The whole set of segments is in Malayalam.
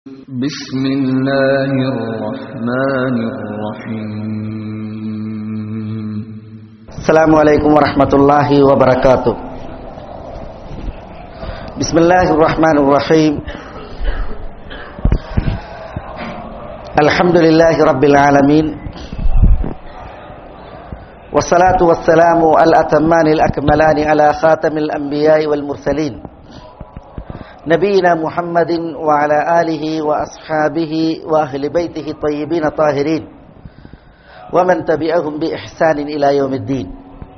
بسم الله الرحمن الرحيم السلام عليكم ورحمة الله وبركاته بسم الله الرحمن الرحيم الحمد لله رب العالمين والصلاة والسلام الأتمان الأكملان على خاتم الأنبياء والمرسلين نبينا محمد وعلى آله وأصحابه وأهل بيته الطيبين الطاهرين ومن تبعهم بإحسان إلى يوم الدين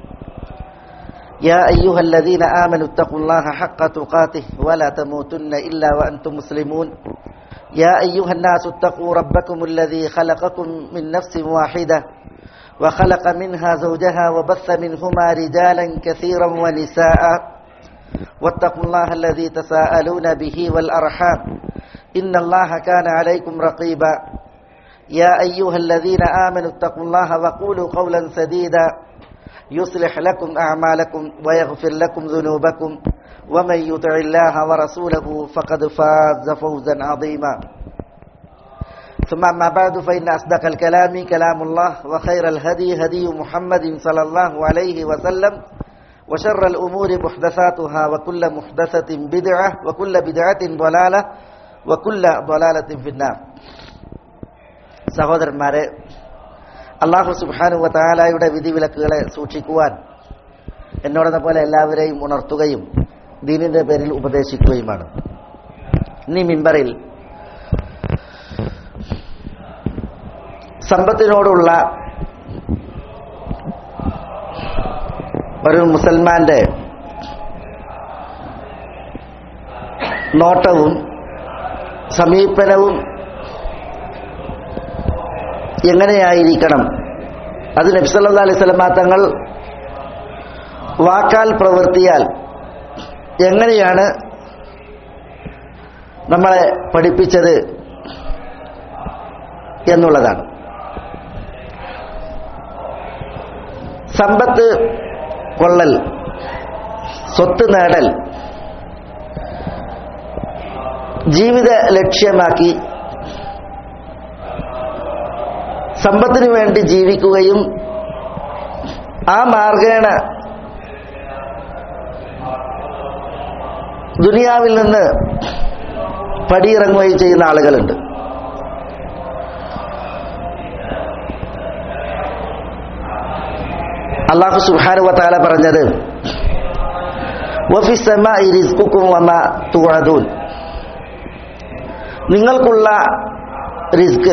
يا أيها الذين آمنوا اتقوا الله حق تقاته ولا تموتن إلا وأنتم مسلمون يا أيها الناس اتقوا ربكم الذي خلقكم من نفس واحدة وخلق منها زوجها وبث منهما رجالا كثيرا ونساء واتقوا الله الذي تساءلون به والأرحام إن الله كان عليكم رقيبا يا أيها الذين آمنوا اتقوا الله وقولوا قولا سديدا يصلح لكم أعمالكم ويغفر لكم ذنوبكم ومن يطع الله ورسوله فقد فاز فوزا عظيما ثم أما بعد فإن أصدق الكلام كلام الله وخير الهدي هدي محمد صلى الله عليه وسلم وشر الأمور محدثاتها وكل محدثة بدعة وكل بدعة ضلالة وكل ضلالة في النار സഹോദരന്മാരെ അള്ളാഹു സുബാനു വതാലായുടെ വിധിവിലക്കുകളെ സൂക്ഷിക്കുവാൻ എന്നോടെന്ന പോലെ എല്ലാവരെയും ഉണർത്തുകയും ദീനിന്റെ പേരിൽ ഉപദേശിക്കുകയുമാണ് ഇനി മിമ്പറിൽ സമ്പത്തിനോടുള്ള ഒരു മുസൽമാന്റെ നോട്ടവും സമീപനവും എങ്ങനെയായിരിക്കണം അത് നബ്സല്ലാ അലൈഹി സ്വലമ തങ്ങൾ വാക്കാൽ പ്രവർത്തിയാൽ എങ്ങനെയാണ് നമ്മളെ പഠിപ്പിച്ചത് എന്നുള്ളതാണ് സമ്പത്ത് കൊള്ളൽ സ്വത്ത് നേടൽ ജീവിത ലക്ഷ്യമാക്കി സമ്പത്തിനു വേണ്ടി ജീവിക്കുകയും ആ മാർഗേണ ദുനിയാവിൽ നിന്ന് പടിയിറങ്ങുകയും ചെയ്യുന്ന ആളുകളുണ്ട് അള്ളാഹു സുഹാനുവ താല പറഞ്ഞത് നിങ്ങൾക്കുള്ള റിസ്ക്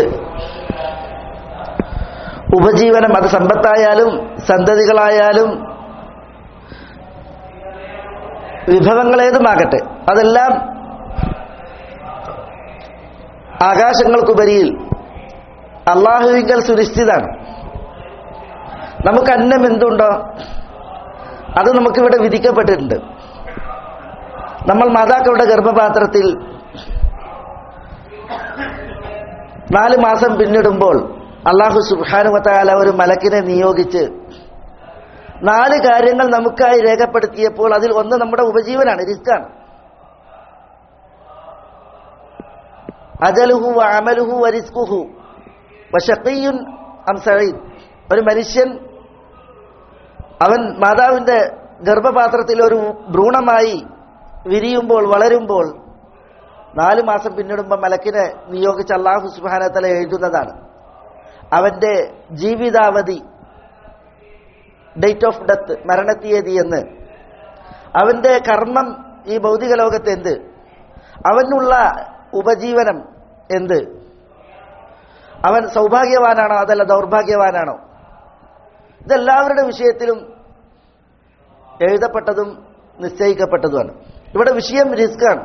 ഉപജീവനം അത് സമ്പത്തായാലും സന്തതികളായാലും വിഭവങ്ങളേതുമാകട്ടെ അതെല്ലാം ആകാശങ്ങൾക്കുപരിയിൽ അള്ളാഹുവിങ്കൽ സുനിശ്ചിതാണ് നമുക്ക് അന്നം എന്തുണ്ടോ അത് നമുക്കിവിടെ വിധിക്കപ്പെട്ടിട്ടുണ്ട് നമ്മൾ മാതാക്കളുടെ ഗർഭപാത്രത്തിൽ നാല് മാസം പിന്നിടുമ്പോൾ അള്ളാഹു സുബാനുവത്താല ഒരു മലക്കിനെ നിയോഗിച്ച് നാല് കാര്യങ്ങൾ നമുക്കായി രേഖപ്പെടുത്തിയപ്പോൾ അതിൽ ഒന്ന് നമ്മുടെ ഉപജീവനാണ് റിസ്ക്കാണ് അജലുഹു അമലുഹു വരിസ്കുഹു വഷക്കയ്യുൻ അം സഴീദ് ഒരു മനുഷ്യൻ അവൻ മാതാവിന്റെ ഗർഭപാത്രത്തിൽ ഒരു ഭ്രൂണമായി വിരിയുമ്പോൾ വളരുമ്പോൾ നാലു മാസം പിന്നിടുമ്പോൾ മലക്കിനെ നിയോഗിച്ച് അള്ളാഹു സുബാനത്തല എഴുതുന്നതാണ് അവന്റെ ജീവിതാവധി ഡേറ്റ് ഓഫ് ഡെത്ത് മരണത്തീയതി എന്ന് അവന്റെ കർമ്മം ഈ ഭൗതിക ലോകത്ത് എന്ത് അവനുള്ള ഉപജീവനം എന്ത് അവൻ സൗഭാഗ്യവാനാണോ അതല്ല ദൗർഭാഗ്യവാനാണോ ഇതെല്ലാവരുടെ വിഷയത്തിലും എഴുതപ്പെട്ടതും നിശ്ചയിക്കപ്പെട്ടതുമാണ് ഇവിടെ വിഷയം റിസ്ക്കാണ്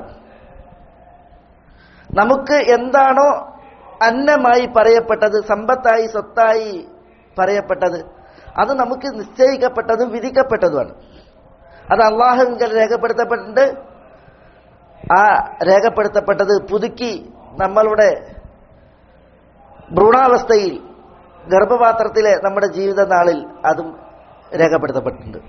നമുക്ക് എന്താണോ അന്നമായി പറയപ്പെട്ടത് സമ്പത്തായി സ്വത്തായി പറയപ്പെട്ടത് അത് നമുക്ക് നിശ്ചയിക്കപ്പെട്ടതും വിധിക്കപ്പെട്ടതുമാണ് അത് അള്ളാഹുവിൽ രേഖപ്പെടുത്തപ്പെട്ടിട്ടുണ്ട് ആ രേഖപ്പെടുത്തപ്പെട്ടത് പുതുക്കി നമ്മളുടെ ഭ്രൂണാവസ്ഥയിൽ ഗർഭപാത്രത്തിലെ നമ്മുടെ ജീവിത നാളിൽ അതും രേഖപ്പെടുത്തപ്പെട്ടിട്ടുണ്ട്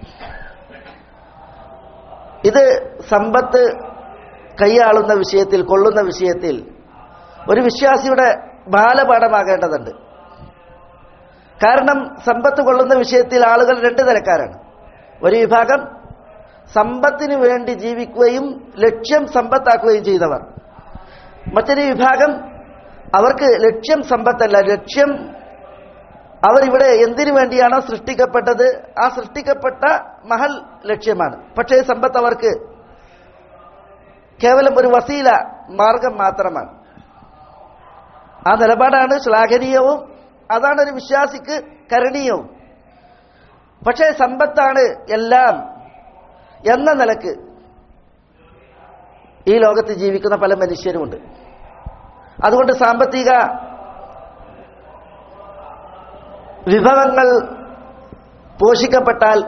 ഇത് സമ്പത്ത് കൈയാളുന്ന വിഷയത്തിൽ കൊള്ളുന്ന വിഷയത്തിൽ ഒരു വിശ്വാസിയുടെ ബാലപാഠമാകേണ്ടതുണ്ട് കാരണം സമ്പത്ത് കൊള്ളുന്ന വിഷയത്തിൽ ആളുകൾ രണ്ട് തരക്കാരാണ് ഒരു വിഭാഗം സമ്പത്തിന് വേണ്ടി ജീവിക്കുകയും ലക്ഷ്യം സമ്പത്താക്കുകയും ചെയ്തവർ മറ്റൊരു വിഭാഗം അവർക്ക് ലക്ഷ്യം സമ്പത്തല്ല ലക്ഷ്യം അവർ ഇവിടെ എന്തിനു വേണ്ടിയാണോ സൃഷ്ടിക്കപ്പെട്ടത് ആ സൃഷ്ടിക്കപ്പെട്ട മഹൽ ലക്ഷ്യമാണ് പക്ഷേ സമ്പത്ത് അവർക്ക് കേവലം ഒരു വസീല മാർഗം മാത്രമാണ് ആ നിലപാടാണ് ശ്ലാഘനീയവും അതാണ് ഒരു വിശ്വാസിക്ക് കരണീയവും പക്ഷേ സമ്പത്താണ് എല്ലാം എന്ന നിലക്ക് ഈ ലോകത്ത് ജീവിക്കുന്ന പല മനുഷ്യരുമുണ്ട് അതുകൊണ്ട് സാമ്പത്തിക വിഭവങ്ങൾ പോഷിക്കപ്പെട്ടാൽ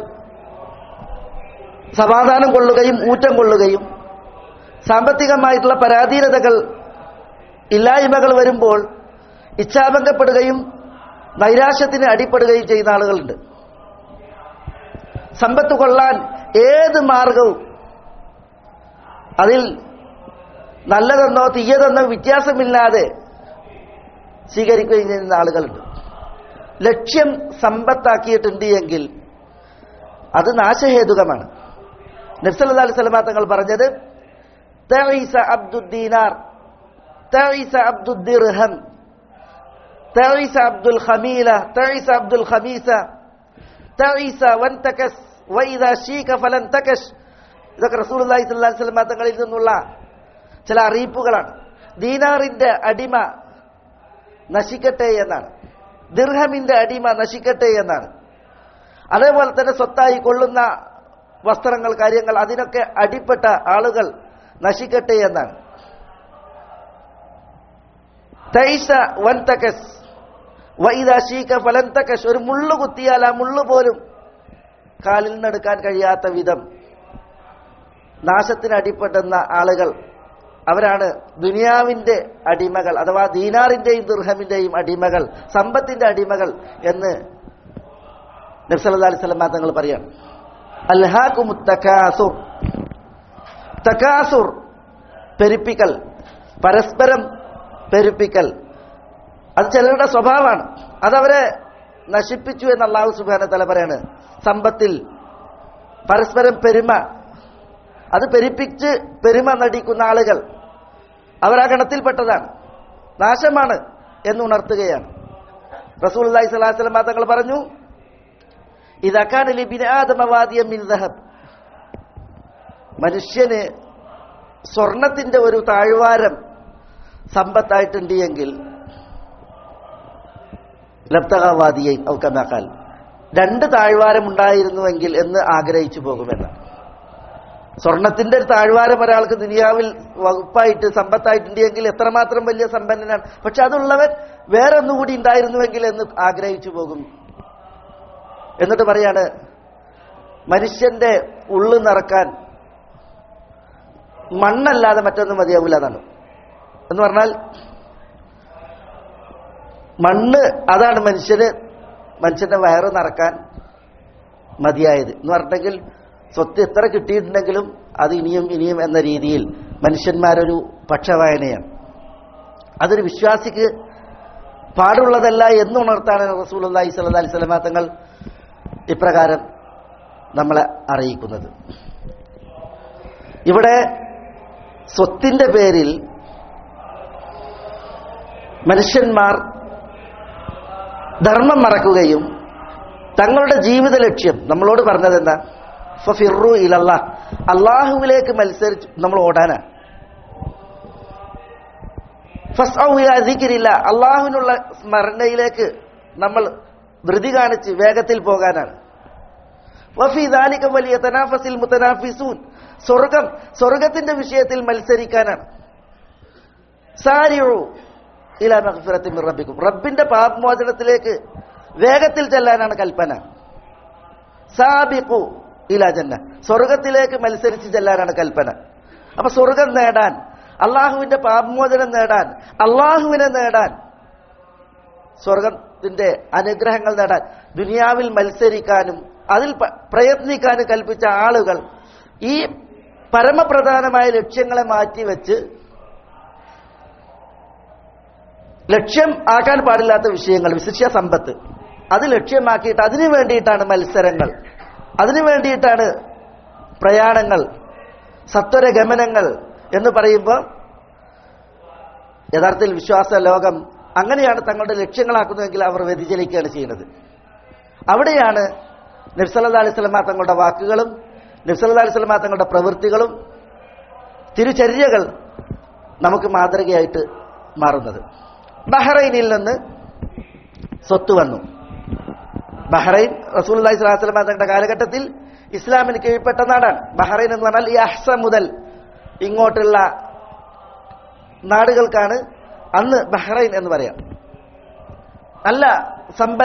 സമാധാനം കൊള്ളുകയും ഊറ്റം കൊള്ളുകയും സാമ്പത്തികമായിട്ടുള്ള പരാധീനതകൾ ഇല്ലായ്മകൾ വരുമ്പോൾ ഇച്ഛാഭംഗപ്പെടുകയും നൈരാശ്യത്തിന് അടിപ്പെടുകയും ചെയ്യുന്ന ആളുകളുണ്ട് സമ്പത്ത് കൊള്ളാൻ ഏത് മാർഗവും അതിൽ നല്ലതെന്നോ തീയതെന്നോ വ്യത്യാസമില്ലാതെ സ്വീകരിക്കുകയും ചെയ്യുന്ന ആളുകളുണ്ട് ലക്ഷ്യം സമ്പത്താക്കിയിട്ടുണ്ട് എങ്കിൽ അത് നാശഹേതുകമാണ് നബ്സല്ലാ അലൈഹി സ്വലമാ തങ്ങൾ പറഞ്ഞത് തഈസ അബ്ദുദ്ദീനാർ തഈസ അബ്ദുദ്ദിർഹം തഈസ അബ്ദുൽ ഖമീല തഈസ അബ്ദുൽ ഖമീസ തഈസ വൻതകസ് വഇദാ ശീക ഫലൻ തകശ് ഇതൊക്കെ റസൂലുള്ളാഹി സ്വല്ലല്ലാഹി അലൈഹി വസല്ലം തങ്ങളിൽ നിന്നുള്ള ചില അറിയിപ്പുകളാണ് ദീനാറിന്റെ അടിമ നശിക്കട്ടെ എന്നാണ് ദിർഹമിന്റെ അടിമ നശിക്കട്ടെ എന്നാണ് അതേപോലെ തന്നെ സ്വത്തായി കൊള്ളുന്ന വസ്ത്രങ്ങൾ കാര്യങ്ങൾ അതിനൊക്കെ അടിപ്പെട്ട ആളുകൾ നശിക്കട്ടെ എന്നാണ് തൈസ വൻ തകസ് വൈദ ഷീക ഫലൻ തകശ് ഒരു മുള്ളു കുത്തിയാൽ ആ മുള്ളു പോലും കാലിൽ നിന്നെടുക്കാൻ കഴിയാത്ത വിധം നാശത്തിന് അടിപ്പെടുന്ന ആളുകൾ അവരാണ് ദുനിയാവിന്റെ അടിമകൾ അഥവാ ദീനാറിന്റെയും ദുർഹമിന്റെയും അടിമകൾ സമ്പത്തിന്റെ അടിമകൾ എന്ന് നബ്സല്ലാ അലൈഹി സ്വലം തങ്ങൾ പറയാണ് അൽഹാഖുമുത്തക്കാസുർ തക്കാസുർ പെരുപ്പിക്കൽ പരസ്പരം പെരുപ്പിക്കൽ അത് ചിലരുടെ സ്വഭാവമാണ് അതവരെ നശിപ്പിച്ചു എന്ന് അള്ളാഹു സുബാന തല പറയാണ് സമ്പത്തിൽ പരസ്പരം പെരുമ അത് പെരുപ്പിച്ച് പെരുമ നടിക്കുന്ന ആളുകൾ അവരാ ഗണത്തിൽപ്പെട്ടതാണ് നാശമാണ് എന്ന് ഉണർത്തുകയാണ് റസൂൽ അള്ളഹി സ്വലാഹു വസ്ലം തങ്ങൾ പറഞ്ഞു ഇതക്കാനലി ബിനാദമവാദിയം മിൻ ദഹബ് മനുഷ്യന് സ്വർണത്തിന്റെ ഒരു താഴ്വാരം സമ്പത്തായിട്ടുണ്ട് എങ്കിൽ ലബ്തകവാദിയെ ഔക്കമാക്കാൽ രണ്ട് താഴ്വാരം ഉണ്ടായിരുന്നുവെങ്കിൽ എന്ന് ആഗ്രഹിച്ചു പോകുമെന്നാണ് സ്വർണത്തിന്റെ ഒരു താഴ്വാരം ഒരാൾക്ക് ദുനിയാവിൽ വകുപ്പായിട്ട് സമ്പത്തായിട്ടുണ്ട് എങ്കിൽ എത്രമാത്രം വലിയ സമ്പന്നനാണ് പക്ഷെ അതുള്ളവൻ വേറെ ഒന്നുകൂടി ഉണ്ടായിരുന്നുവെങ്കിൽ എന്ന് ആഗ്രഹിച്ചു പോകും എന്നിട്ട് പറയാണ് മനുഷ്യന്റെ ഉള്ളു നിറക്കാൻ മണ്ണല്ലാതെ മറ്റൊന്നും മതിയാവില്ല എന്നാണ് എന്ന് പറഞ്ഞാൽ മണ്ണ് അതാണ് മനുഷ്യന് മനുഷ്യന്റെ വയറ് നിറക്കാൻ മതിയായത് എന്ന് പറഞ്ഞിട്ടെങ്കിൽ സ്വത്ത് എത്ര കിട്ടിയിട്ടുണ്ടെങ്കിലും അത് ഇനിയും ഇനിയും എന്ന രീതിയിൽ മനുഷ്യന്മാരൊരു പക്ഷവായനയാണ് അതൊരു വിശ്വാസിക്ക് പാടുള്ളതല്ല എന്നുണർത്താണ് റസൂൽ അള്ളാഹി സ്വല്ലാ അലൈഹി സ്വലമാ തങ്ങൾ ഇപ്രകാരം നമ്മളെ അറിയിക്കുന്നത് ഇവിടെ സ്വത്തിന്റെ പേരിൽ മനുഷ്യന്മാർ ധർമ്മം മറക്കുകയും തങ്ങളുടെ ജീവിത ലക്ഷ്യം നമ്മളോട് പറഞ്ഞത് എന്താ ഫിറു ഇലല്ല അള്ളാഹുവിലേക്ക് മത്സരിച്ച് നമ്മൾ ഓടാനാണ് ഫസ്ഇല്ല അള്ളാഹുവിനുള്ള സ്മരണയിലേക്ക് നമ്മൾ ധൃതി കാണിച്ച് വേഗത്തിൽ പോകാനാണ് വഫി ദാലിക വലിയ തനാഫസിൽ മുത്തനാഫിസൂൻ സ്വർഗം സ്വർഗത്തിന്റെ വിഷയത്തിൽ മത്സരിക്കാനാണ് സാരിയു ഇലാ മഗ്ഫിറത്തിൻ മിർ റബ്ബിക്കും റബ്ബിന്റെ പാപമോചനത്തിലേക്ക് വേഗത്തിൽ ചെല്ലാനാണ് കൽപ്പന സാബിഖു ഇലാ ജന്ന സ്വർഗത്തിലേക്ക് മത്സരിച്ച് ചെല്ലാനാണ് കൽപ്പന അപ്പൊ സ്വർഗം നേടാൻ അള്ളാഹുവിന്റെ പാപമോചനം നേടാൻ അള്ളാഹുവിനെ നേടാൻ സ്വർഗത്തിന്റെ അനുഗ്രഹങ്ങൾ നേടാൻ ദുനിയാവിൽ മത്സരിക്കാനും അതിൽ പ- പ്രയത്നിക്കാനും കൽപ്പിച്ച ആളുകൾ ഈ പരമപ്രധാനമായ ലക്ഷ്യങ്ങളെ മാറ്റിവെച്ച് ലക്ഷ്യം ആക്കാൻ പാടില്ലാത്ത വിഷയങ്ങൾ വിശിഷ്യ സമ്പത്ത് അത് ലക്ഷ്യമാക്കിയിട്ട് അതിനു വേണ്ടിയിട്ടാണ് മത്സരങ്ങൾ അതിനു വേണ്ടിയിട്ടാണ് പ്രയാണങ്ങൾ സത്വര ഗമനങ്ങൾ എന്ന് പറയുമ്പോൾ യഥാർത്ഥത്തിൽ വിശ്വാസ ലോകം അങ്ങനെയാണ് തങ്ങളുടെ ലക്ഷ്യങ്ങളാക്കുന്നതെങ്കിൽ അവർ വ്യതിചലിക്കുകയാണ് ചെയ്യുന്നത് അവിടെയാണ് നബ്സല്ലാ അലൈഹി സ്വലമ തങ്ങളുടെ വാക്കുകളും നബ്സല്ലാ അലൈഹി സ്വലമ തങ്ങളുടെ പ്രവൃത്തികളും തിരുചര്യകൾ നമുക്ക് മാതൃകയായിട്ട് മാറുന്നത് ബഹ്റൈനിൽ നിന്ന് സ്വത്ത് വന്നു ബഹ്റൈൻ റസൂൽ അലൈഹി സ്വലാസ്ലമ തങ്ങളുടെ കാലഘട്ടത്തിൽ ഇസ്ലാമിന് കീഴ്പ്പെട്ട നാടാണ് ബഹ്റൈൻ എന്ന് പറഞ്ഞാൽ ഈ അഹ്സ മുതൽ ഇങ്ങോട്ടുള്ള നാടുകൾക്കാണ് അന്ന് ബഹ്റൈൻ എന്ന് പറയാം നല്ല സമ്പൽ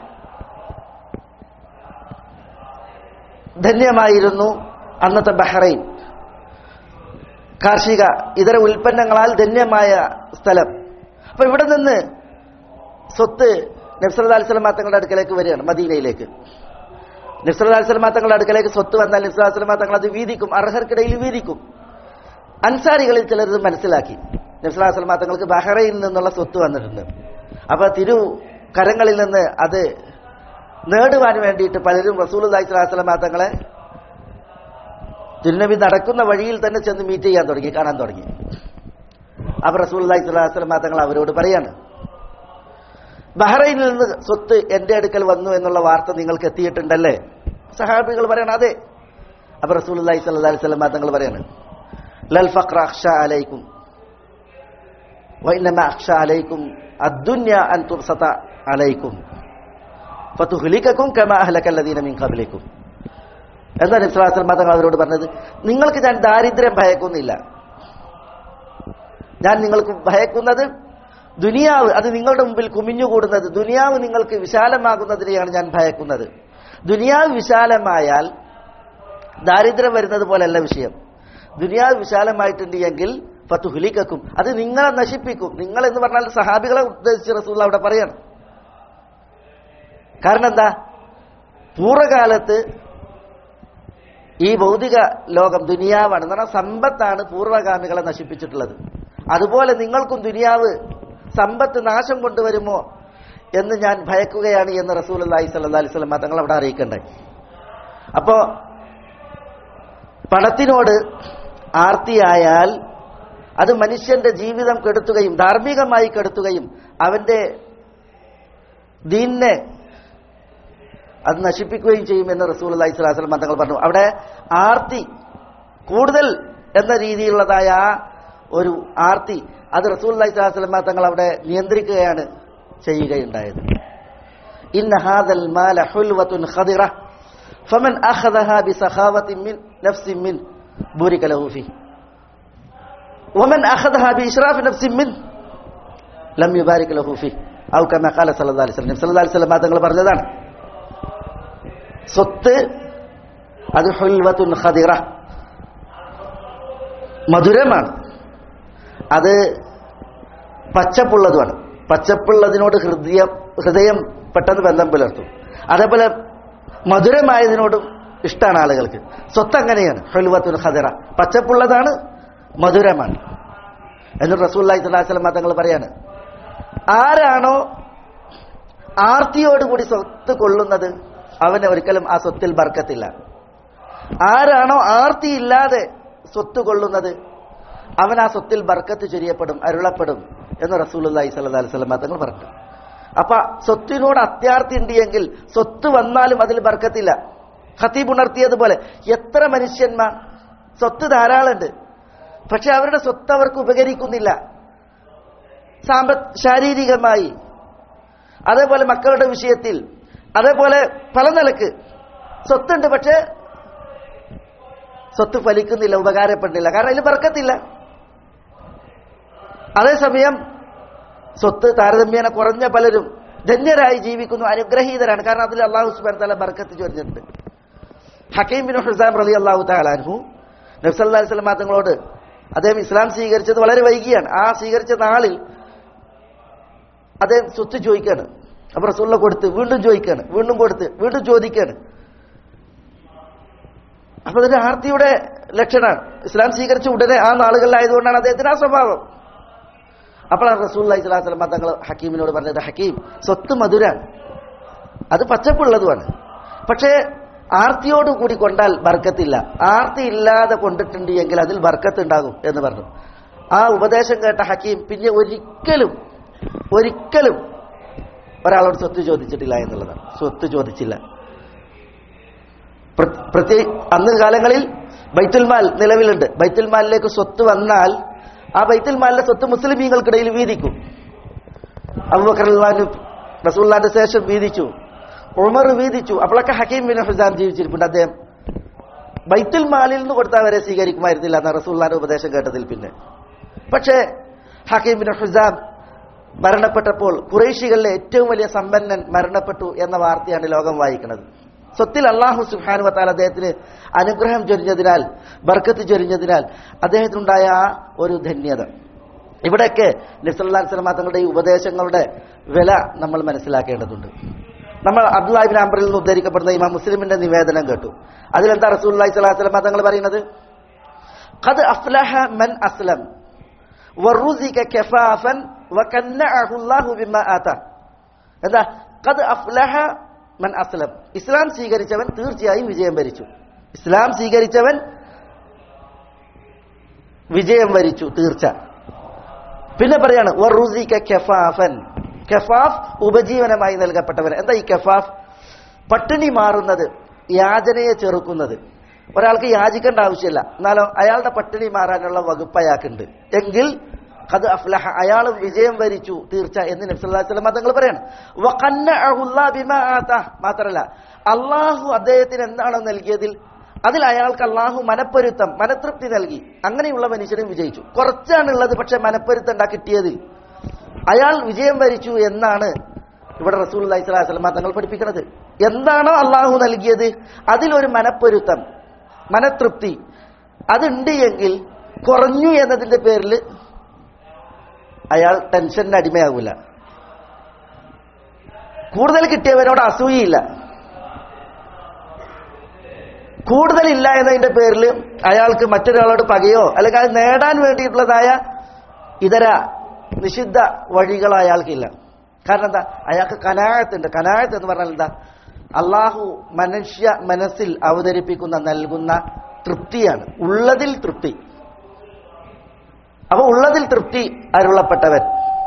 ധന്യമായിരുന്നു അന്നത്തെ ബഹ്റൈൻ കാർഷിക ഇതര ഉൽപ്പന്നങ്ങളാൽ ധന്യമായ സ്ഥലം അപ്പൊ ഇവിടെ നിന്ന് സ്വത്ത് നബ്സല്ലാ അലിസ്ലാം തങ്ങളുടെ അടുക്കലേക്ക് വരികയാണ് മദീനയിലേക്ക് നബ്സല്ലാ അലിസ്ലാം തങ്ങളുടെ അടുക്കലേക്ക് സ്വത്ത് വന്നാൽ നബ്സല്ലാ അലിസ്ലാം തങ്ങൾ അത് വീതിക്കും അർഹർക്കിടയിൽ വീതിക്കും അൻസാരികളിൽ ചിലർ ഇത് മനസ്സിലാക്കി നബ്സല്ലാ അലിസ്ലാം തങ്ങൾക്ക് ബഹ്റൈനിൽ നിന്നുള്ള സ്വത്ത് വന്നിട്ടുണ്ട് അപ്പൊ തിരു കരങ്ങളിൽ നിന്ന് അത് നേടുവാൻ വേണ്ടിയിട്ട് പലരും റസൂൽ അലൈഹി സ്വലാസ്ലാം തങ്ങളെ തിരുനബി നടക്കുന്ന വഴിയിൽ തന്നെ ചെന്ന് മീറ്റ് ചെയ്യാൻ തുടങ്ങി കാണാൻ തുടങ്ങി അപ്പൊ റസൂൽ അലൈഹി സ്വലാസ്ലാം തങ്ങൾ അവരോട് പറയാണ് ബഹ്റൈനിൽ നിന്ന് സ്വത്ത് എന്റെ അടുക്കൽ വന്നു എന്നുള്ള വാർത്ത നിങ്ങൾക്ക് എത്തിയിട്ടുണ്ടല്ലേ സഹാബികൾ പറയണം അതെ അപ്പൊ റസൂൽ അലൈഹി സ്വല്ലി സ്വലം തങ്ങൾ പറയാണ് ലൽ ഫഖ്ര അഖ്ഷ അലൈക്കും വൈനമ അഖ്ഷ അലൈക്കും അദ്ദുന്യ അൻ തുബ്സത അലൈക്കും ഫതുഹ്ലിക്കും കമ അഹ്ലക്കല്ലദീന മിൻ ഖബ്ലിക്കും എന്താണ് ഇസ്ലാസ്ലം തങ്ങൾ അവരോട് പറഞ്ഞത് നിങ്ങൾക്ക് ഞാൻ ദാരിദ്ര്യം ഭയക്കുന്നില്ല ഞാൻ നിങ്ങൾക്ക് ഭയക്കുന്നത് ദുനിയാവ് അത് നിങ്ങളുടെ മുമ്പിൽ കുമിഞ്ഞുകൂടുന്നത് ദുനിയാവ് നിങ്ങൾക്ക് വിശാലമാകുന്നതിനെയാണ് ഞാൻ ഭയക്കുന്നത് ദുനിയാവ് വിശാലമായാൽ ദാരിദ്ര്യം വരുന്നത് പോലെയല്ല വിഷയം ദുനിയാവ് വിശാലമായിട്ടുണ്ട് എങ്കിൽ ഫത്തുഹുലിക്കും അത് നിങ്ങളെ നശിപ്പിക്കും നിങ്ങൾ എന്ന് പറഞ്ഞാൽ സഹാബികളെ ഉദ്ദേശിച്ച് റസൂൽ അവിടെ പറയണം കാരണം എന്താ പൂർവ്വകാലത്ത് ഈ ഭൗതിക ലോകം ദുനിയാവാണ് എന്ന് പറഞ്ഞാൽ സമ്പത്താണ് പൂർവ്വഗാമികളെ നശിപ്പിച്ചിട്ടുള്ളത് അതുപോലെ നിങ്ങൾക്കും ദുനിയാവ് സമ്പത്ത് നാശം കൊണ്ടുവരുമോ എന്ന് ഞാൻ ഭയക്കുകയാണ് എന്ന് റസൂൽ അള്ളാഹി സല്ലാ അലൈഹി സ്വലം തങ്ങൾ അവിടെ അറിയിക്കണ്ടേ അപ്പോ പണത്തിനോട് ആർത്തിയായാൽ അത് മനുഷ്യന്റെ ജീവിതം കെടുത്തുകയും ധാർമ്മികമായി കെടുത്തുകയും അവന്റെ ദീനിനെ അത് നശിപ്പിക്കുകയും ചെയ്യും എന്ന് റസൂൽ അള്ളഹി സ്വലാസ്ലം തങ്ങൾ പറഞ്ഞു അവിടെ ആർത്തി കൂടുതൽ എന്ന രീതിയിലുള്ളതായ ആ ഒരു ആർത്തി അത് റസൂൽ അള്ളഹി സ്വലാസ്ലം തങ്ങൾ അവിടെ നിയന്ത്രിക്കുകയാണ് ചെയ്യുകയുണ്ടായത് ഇന്ന ഹാദൽ മാല ഹുൽവത്തുൻ ഖദിറ ഫമൻ അഖദഹ ബിസഖാവത്തിൻ മിൻ നഫ്സിൻ മിൻ ബുരിക ലഹു ഫി വമൻ അഖദഹ ബിഇശ്റാഫ് നഫ്സിൻ മിൻ ലം യുബാരിക് ലഹു ഫി ഔ കമ ഖാല സല്ലല്ലാഹു അലൈഹി വസല്ലം സല്ലല്ലാഹു അലൈഹി വസല്ലം തങ്ങൾ പറഞ്ഞതാണ് സ്വത്ത് അത് ഹുൽവത്തുൻ ഖദിറ മധുരമാണ് അത് പച്ചപ്പുള്ളതുമാണ് പച്ചപ്പുള്ളതിനോട് ഹൃദയം ഹൃദയം പെട്ടെന്ന് ബന്ധം പുലർത്തും അതേപോലെ മധുരമായതിനോടും ഇഷ്ടമാണ് ആളുകൾക്ക് സ്വത്ത് അങ്ങനെയാണ് ഹുൽവത്തുൻ ഖദിറ പച്ചപ്പുള്ളതാണ് മധുരമാണ് എന്ന് റസൂല്ലായി സ്വലാസ്ലം തങ്ങൾ പറയാണ് ആരാണോ ആർത്തിയോടുകൂടി സ്വത്ത് കൊള്ളുന്നത് അവന് ഒരിക്കലും ആ സ്വത്തിൽ ബർക്കത്തില്ല ആരാണോ ആർത്തിയില്ലാതെ സ്വത്ത് കൊള്ളുന്നത് അവൻ ആ സ്വത്തിൽ ബർക്കത്ത് ചൊരിയപ്പെടും അരുളപ്പെടും എന്ന് റസൂലി സല്ലാ സ്വലമ തങ്ങൾ പറഞ്ഞു അപ്പൊ സ്വത്തിനോട് അത്യാർത്തി ഉണ്ടെങ്കിൽ സ്വത്ത് വന്നാലും അതിൽ ബർക്കത്തില്ല ഖത്തീബ് ഉണർത്തിയതുപോലെ എത്ര മനുഷ്യന്മാർ സ്വത്ത് ധാരാളമുണ്ട് പക്ഷെ അവരുടെ സ്വത്ത് അവർക്ക് ഉപകരിക്കുന്നില്ല സാമ്പ ശാരീരികമായി അതേപോലെ മക്കളുടെ വിഷയത്തിൽ അതേപോലെ പല നിലക്ക് സ്വത്തുണ്ട് പക്ഷെ സ്വത്ത് ഫലിക്കുന്നില്ല ഉപകാരപ്പെടുന്നില്ല കാരണം അതിൽ ബർക്കത്തില്ല അതേസമയം സ്വത്ത് താരതമ്യേന കുറഞ്ഞ പലരും ധന്യരായി ജീവിക്കുന്നു അനുഗ്രഹീതരാണ് കാരണം അതിൽ അള്ളാഹു സുബാൻ തല ബർക്കത്ത് ചൊരിഞ്ഞിട്ടുണ്ട് ഹക്കീം ബിൻ ഹുസാം റലി അള്ളാഹു താലാൻഹു നബ്സല്ലാ സ്വലമാ തങ്ങളോട് അദ്ദേഹം ഇസ്ലാം സ്വീകരിച്ചത് വളരെ വൈകിയാണ് ആ സ്വീകരിച്ച നാളിൽ അദ്ദേഹം സ്വത്ത് ചോദിക്കാണ് അപ്പൊ റസൂള്ള കൊടുത്ത് വീണ്ടും ചോദിക്കാണ് വീണ്ടും കൊടുത്ത് വീണ്ടും ചോദിക്കാണ് അപ്പൊ അതിന്റെ ആർത്തിയുടെ ലക്ഷണമാണ് ഇസ്ലാം സ്വീകരിച്ച ഉടനെ ആ നാളുകളിലായതുകൊണ്ടാണ് അദ്ദേഹത്തിന് ആ സ്വഭാവം അപ്പോഴാണ് റസൂൽ അലൈഹി സ്വലാത്തു വസ്ലമ തങ്ങൾ ഹക്കീമിനോട് പറഞ്ഞത് ഹക്കീം സ്വത്ത് മധുരാണ് അത് പച്ചപ്പുള്ളതുമാണ് പക്ഷേ ആർത്തിയോട് കൂടി കൊണ്ടാൽ ബർക്കത്തില്ല ആർത്തി ഇല്ലാതെ കൊണ്ടിട്ടുണ്ട് എങ്കിൽ അതിൽ ബർക്കത്ത് ഉണ്ടാകും എന്ന് പറഞ്ഞു ആ ഉപദേശം കേട്ട ഹക്കീം പിന്നെ ഒരിക്കലും ഒരിക്കലും ഒരാളോട് സ്വത്ത് ചോദിച്ചിട്ടില്ല എന്നുള്ളതാണ് സ്വത്ത് ചോദിച്ചില്ല പ്രത്യേക അന്ന് കാലങ്ങളിൽ ബൈത്തുൽമാൽ നിലവിലുണ്ട് ബൈത്തുൽമാലിലേക്ക് സ്വത്ത് വന്നാൽ ആ ബൈത്തുൽമാലിലെ സ്വത്ത് മുസ്ലിമീങ്ങൾക്കിടയിൽ വീതിക്കും അബൂബക്കർ റസൂല്ലാന്റെ ശേഷം വീതിച്ചു ഉമർ വീതിച്ചു അപ്പോഴൊക്കെ ഹക്കീം ബിൻ ഹുസാൻ ജീവിച്ചിരിപ്പുണ്ട് അദ്ദേഹം ബൈത്തുൽ മാലിൽ നിന്ന് കൊടുത്താൽ വരെ സ്വീകരിക്കുമായിരുന്നില്ല എന്ന റസൂല്ലാന്റെ ഉപദേശം കേട്ടതിൽ പിന്നെ പക്ഷേ ഹക്കീം ബിൻ ഹുസാം മരണപ്പെട്ടപ്പോൾ കുറേശികളിലെ ഏറ്റവും വലിയ സമ്പന്നൻ മരണപ്പെട്ടു എന്ന വാർത്തയാണ് ലോകം വായിക്കുന്നത് സ്വത്തിൽ അള്ളാഹു സുഹാനു വത്താൽ അദ്ദേഹത്തിന് അനുഗ്രഹം ചൊരിഞ്ഞതിനാൽ ബർക്കത്ത് ചൊരിഞ്ഞതിനാൽ അദ്ദേഹത്തിനുണ്ടായ ആ ഒരു ധന്യത ഇവിടെയൊക്കെ നിസല്ലാൻ സ്വലമ തങ്ങളുടെ ഈ ഉപദേശങ്ങളുടെ വില നമ്മൾ മനസ്സിലാക്കേണ്ടതുണ്ട് നമ്മൾ അബ്ദുല്ലാഹിബിൻ അംബറിൽ നിന്ന് ഉദ്ധരിക്കപ്പെടുന്ന ഇമാം മുസ്ലിമിന്റെ നിവേദനം കേട്ടു അതിലെന്താ റസൂല്ലി സ്വലാഹു സ്വലമ തങ്ങൾ പറയുന്നത് ഖദ് അഫ്ലഹ മൻ അസ്ലം വറുസിക കഫാഫൻ വകന്നഅഹു അല്ലാഹു ബിമാ ആത എന്താ ഖദ് അഫ്ലഹ മൻ അസ്ലം ഇസ്ലാം സ്വീകരിച്ചവൻ തീർച്ചയായും വിജയം വരിച്ചു ഇസ്ലാം സ്വീകരിച്ചവൻ വിജയം വരിച്ചു തീർച്ച പിന്നെ പറയാണ് വറുസിക കഫാഫൻ കഫാഫ് ഉപജീവനമായി നൽകപ്പെട്ടവൻ എന്താ ഈ കഫാഫ് പട്ടിണി മാറുന്നത് യാചനയെ ചെറുക്കുന്നത് ഒരാൾക്ക് യാചിക്കേണ്ട ആവശ്യമില്ല എന്നാലോ അയാളുടെ പട്ടിണി മാറാനുള്ള വകുപ്പ് അയാൾക്കുണ്ട് എങ്കിൽ അത് അഫ്ലഹ അയാൾ വിജയം വരിച്ചു തീർച്ച എന്ന് നബ്സല്ലാസ്ലം തങ്ങൾ പറയാണ് മാത്രല്ല അള്ളാഹു അദ്ദേഹത്തിന് എന്താണോ നൽകിയതിൽ അതിൽ അയാൾക്ക് അള്ളാഹു മനപ്പൊരുത്തം മനതൃപ്തി നൽകി അങ്ങനെയുള്ള മനുഷ്യനും വിജയിച്ചു കുറച്ചാണുള്ളത് പക്ഷെ മനപ്പൊരുത്തം ഉണ്ടാ കിട്ടിയത് അയാൾ വിജയം വരിച്ചു എന്നാണ് ഇവിടെ റസൂൽ അലൈഹിസ്ലാം തങ്ങൾ പഠിപ്പിക്കുന്നത് എന്താണോ അള്ളാഹു നൽകിയത് അതിലൊരു മനപ്പൊരുത്തം മനതൃപ്തി അതുണ്ട് എങ്കിൽ കുറഞ്ഞു എന്നതിന്റെ പേരിൽ അയാൾ ടെൻഷന് അടിമയാകൂല കൂടുതൽ കിട്ടിയവനോട് അസൂയയില്ല കൂടുതലില്ല എന്നതിന്റെ പേരിൽ അയാൾക്ക് മറ്റൊരാളോട് പകയോ അല്ലെങ്കിൽ അത് നേടാൻ വേണ്ടിയിട്ടുള്ളതായ ഇതര നിഷിദ്ധ വഴികളോ അയാൾക്കില്ല കാരണം എന്താ അയാൾക്ക് കനായത്തുണ്ട് കനായത്ത് എന്ന് പറഞ്ഞാൽ എന്താ അള്ളാഹു മനുഷ്യ മനസ്സിൽ അവതരിപ്പിക്കുന്ന നൽകുന്ന തൃപ്തിയാണ് ഉള്ളതിൽ തൃപ്തി അപ്പൊ ഉള്ളതിൽ തൃപ്തി അരുളപ്പെട്ടവൻ